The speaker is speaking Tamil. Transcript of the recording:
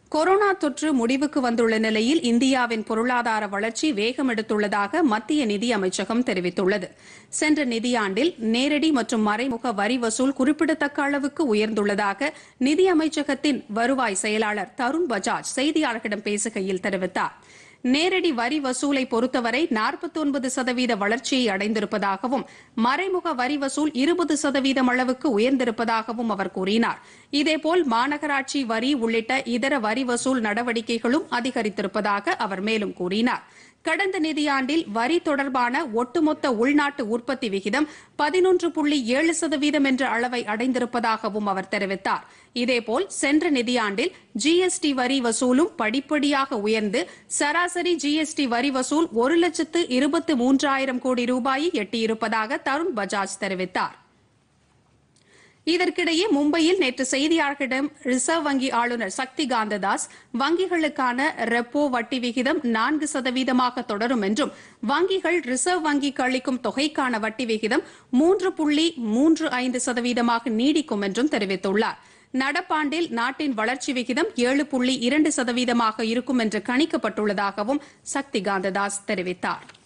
கொரோனா தொற்று முடிவுக்கு வந்துள்ள நிலையில் இந்தியாவின் பொருளாதார வளர்ச்சி வேகம் எடுத்துள்ளதாக மத்திய நிதி அமைச்சகம் தெரிவித்துள்ளது சென்ற நிதியாண்டில் நேரடி மற்றும் மறைமுக வரி வசூல் குறிப்பிடத்தக்க அளவுக்கு உயர்ந்துள்ளதாக நிதி அமைச்சகத்தின் வருவாய் செயலாளர் தருண் பஜாஜ் செய்தியாளர்களிடம் பேசுகையில் தெரிவித்தார் நேரடி வரி வசூலை பொறுத்தவரை 49% சதவீத வளர்ச்சியை அடைந்திருப்பதாகவும் மறைமுக வரி வசூல் இருபது சதவீதம் அளவுக்கு உயர்ந்திருப்பதாகவும் அவர் கூறினார் இதேபோல் மாநகராட்சி வரி உள்ளிட்ட இதர வரி வசூல் நடவடிக்கைகளும் அதிகரித்திருப்பதாக அவர் மேலும் கூறினார் கடந்த நிதியாண்டில் வரி தொடர்பான ஒட்டுமொத்த உள்நாட்டு உற்பத்தி விகிதம் பதினொன்று புள்ளி ஏழு சதவீதம் என்ற அளவை அடைந்திருப்பதாகவும் அவர் தெரிவித்தார் இதேபோல் சென்ற நிதியாண்டில் ஜிஎஸ்டி வரி வசூலும் படிப்படியாக உயர்ந்து சராசரி ஜிஎஸ்டி வரி வசூல் ஒரு லட்சத்து இருபத்து மூன்றாயிரம் கோடி ரூபாயை எட்டியிருப்பதாக தருண் பஜாஜ் தெரிவித்தார் இதற்கிடையே மும்பையில் நேற்று செய்தியாளர்களிடம் ரிசர்வ் வங்கி ஆளுநர் சக்தி காந்ததாஸ் வங்கிகளுக்கான ரெப்போ வட்டி விகிதம் நான்கு சதவீதமாக தொடரும் என்றும் வங்கிகள் ரிசர்வ் வங்கிக்கு அளிக்கும் தொகைக்கான வட்டி விகிதம் மூன்று புள்ளி மூன்று ஐந்து சதவீதமாக நீடிக்கும் என்றும் தெரிவித்துள்ளார் நடப்பாண்டில் நாட்டின் வளர்ச்சி விகிதம் ஏழு புள்ளி இரண்டு சதவீதமாக இருக்கும் என்று கணிக்கப்பட்டுள்ளதாகவும் சக்தி காந்ததாஸ் தெரிவித்தாா்